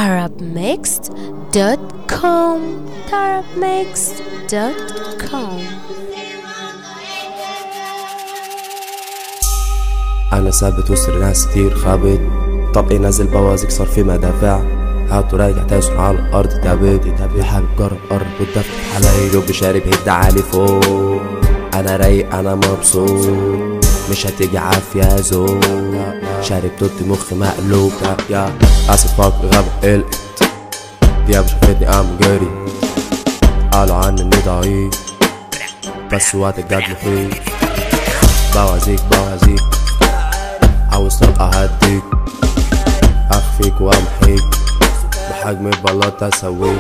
tarabmixed.com tarabmixed.com انا ثابت وسط ناس كتير خابط طبقي نازل بوازيك صار في مدافع هاتوا راجع تاسر على الارض تعبت يا حابب جرب قرب والدفع حلايله بشارب هيدا عالي فوق انا رايق انا مبسوط مش هتيجي عافية زو شارب توتي مخي مقلوب يا اسف فاك غاب قلقت دياب شافتني قام جري قالوا عني اني ضعيف بس وقت الجد مخيف بوازيك بوازيك عاوز طلقة هديك اخفيك وامحيك بحجم البلاط اسويك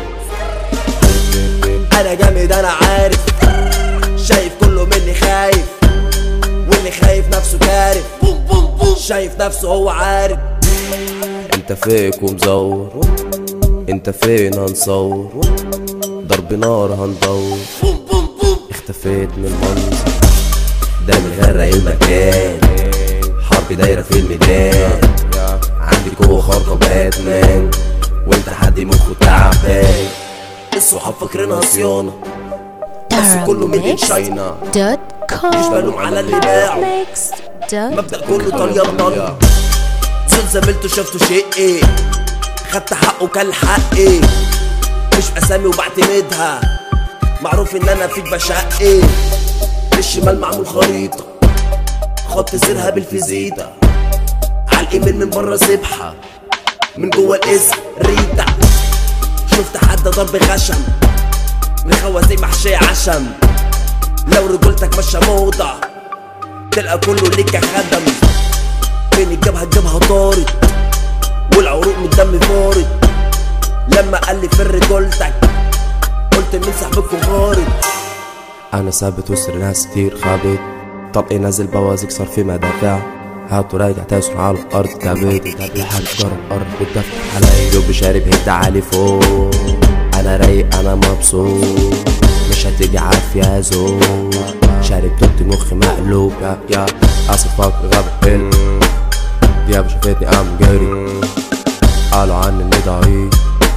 انا جامد انا عارف شايف كله مني خايف واللي خايف نفسه كارف بوم بوم بوم شايف نفسه هو عارف انت فيك ومزور انت فين هنصور ضرب نار هندور بوم بوم بوم اختفيت من المنظر ده مغرق المكان حرب دايرة في الميدان عندي قوة خارقة باتمان وانت حد مخه تعبان الصحاب فاكرينها صيانة بس كله من تشاينا tarabmixed.com مش بلوم على اللي باعوا. مبدأ كله طليان طليان زول زميلته شافته شيء ايه خدت حقه كان حقي مش اسامي وبعتمدها معروف ان انا فيك بشقي الشمال معمول خريطة خط سيرها بالفيزيتا عالايميل من بره سبحة من جوه الاسم ريتا شفت حد ضرب خشم مخوازيق محشية عشم لو رجولتك ماشية موضة تلقى كله ليك يا خدم فين الجبهة الجبهة طارت والعروق من الدم فارت لما قال لي فر رجولتك قلت مين صاحبكم غارت انا ثابت وسط ناس كتير خابط طبقي نازل بوازيك صار في مدافع هاتوا راجع تاسر على الارض تعبت يا حابب جرب قرب والدفع حلايله بشارب هيدا عالي فوق انا رايق انا مبسوط مش هتيجي عافية زو شارب توتي مخي مقلوب يا يا اسف فاك غاب قل دياب شافتني قام جري قالوا عني اني ضعيف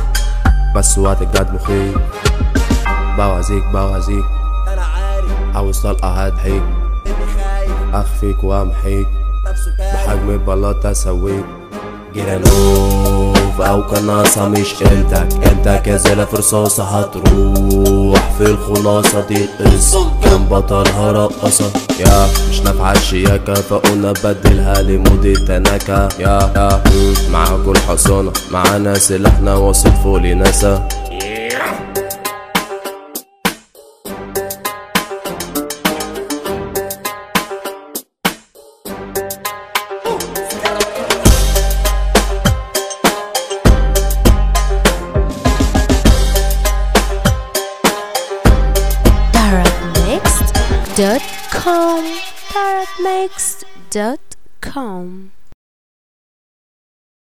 بس وقت الجد مخيف بوازيك بوازيك انا عارف عاوز طلقة هضحك اني خايف اخفيك وامحيك نفسه كان بحجم البلاط اسويك جرانوف او قناصة مش قيمتك انت كزلة في رصاصة هتروح في الخلاصة دي القصة كان بطلها رقصة يا مش نافعة الشياكة فقلنا بدلها لمود التناكة يا يا معاكوا الحصانة معانا سلاحنا واصل فوق لناسا tarabmixed.com tarabmixed.com